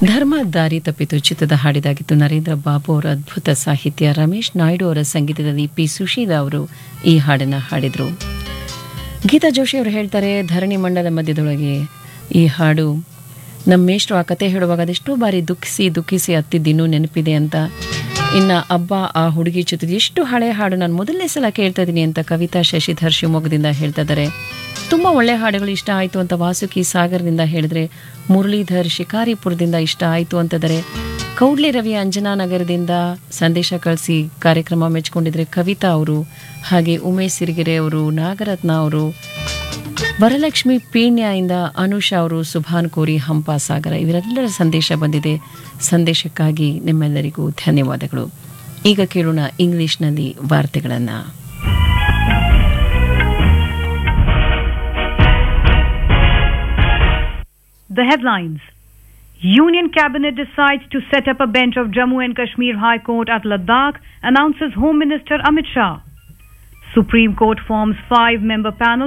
ಧರ್ಮ ದಾರಿ ತಪ್ಪಿತು ಚಿತ್ರದ ಹಾಡಿದಾಗಿತ್ತು ನರೇಂದ್ರ ಬಾಬು ಅವರ ಅದ್ಭುತ ಸಾಹಿತ್ಯ ರಮೇಶ್ ನಾಯ್ಡು ಅವರ ಸಂಗೀತದಲ್ಲಿ ಪಿ ಸುಶೀಲಾ ಅವರು ಈ ಹಾಡನ್ನು ಹಾಡಿದರು ಗೀತಾ ಜೋಶಿ ಅವರು ಹೇಳ್ತಾರೆ ಧರಣಿ ಮಂಡಲ ಮಧ್ಯದೊಳಗೆ ಈ ಹಾಡು ನಮ್ಮ ಮೇಷ್ಟ್ರು ಆ ಕತೆ ಹೇಳುವಾಗ ಅದೆಷ್ಟೋ ಬಾರಿ ದುಃಖಿಸಿ ದುಃಖಿಸಿ ಹತ್ತಿದ್ದಿನ್ನೂ ನೆನಪಿದೆ ಅಂತ ಇನ್ನು ಅಬ್ಬ ಆ ಹುಡುಗಿ ಚಿತ್ರದ ಎಷ್ಟು ಹಳೆ ಹಾಡು ನಾನು ಮೊದಲನೇ ಸಲ ಕೇಳ್ತಾ ಇದ್ದೀನಿ ಅಂತ ಕವಿತಾ ಶಶಿಧರ್ ಶಿವಮೊಗ್ಗದಿಂದ ಹೇಳ್ತಾ ಇದ್ದಾರೆ ತುಂಬ ಒಳ್ಳೆ ಹಾಡುಗಳು ಇಷ್ಟ ಆಯಿತು ಅಂತ ವಾಸುಕಿ ಸಾಗರದಿಂದ ಹೇಳಿದ್ರೆ ಮುರಳೀಧರ್ ಶಿಕಾರಿಪುರದಿಂದ ಇಷ್ಟ ಆಯಿತು ಅಂತಂದರೆ ಕೌಡ್ಲೆ ರವಿ ಅಂಜನಾ ನಗರದಿಂದ ಸಂದೇಶ ಕಳಿಸಿ ಕಾರ್ಯಕ್ರಮ ಮೆಚ್ಕೊಂಡಿದ್ರೆ ಕವಿತಾ ಅವರು ಹಾಗೆ ಉಮೇಶ್ ಸಿರಿಗೆರೆ ಅವರು ನಾಗರತ್ನ ಅವರು ವರಲಕ್ಷ್ಮಿ ಪೀಣ್ಯದಿಂದ ಅನುಷಾ ಅವರು ಸುಭಾನ್ ಕೋರಿ ಹಂಪ ಸಾಗರ ಇವರೆಲ್ಲರ ಸಂದೇಶ ಬಂದಿದೆ ಸಂದೇಶಕ್ಕಾಗಿ ನಿಮ್ಮೆಲ್ಲರಿಗೂ ಧನ್ಯವಾದಗಳು ಈಗ ಕೇಳೋಣ ಇಂಗ್ಲಿಷ್ನಲ್ಲಿ ವಾರ್ತೆಗಳನ್ನು The headlines. Union Cabinet decides to set up a bench of Jammu and Kashmir High Court at Ladakh, announces Home Minister Amit Shah. Supreme Court forms five member panel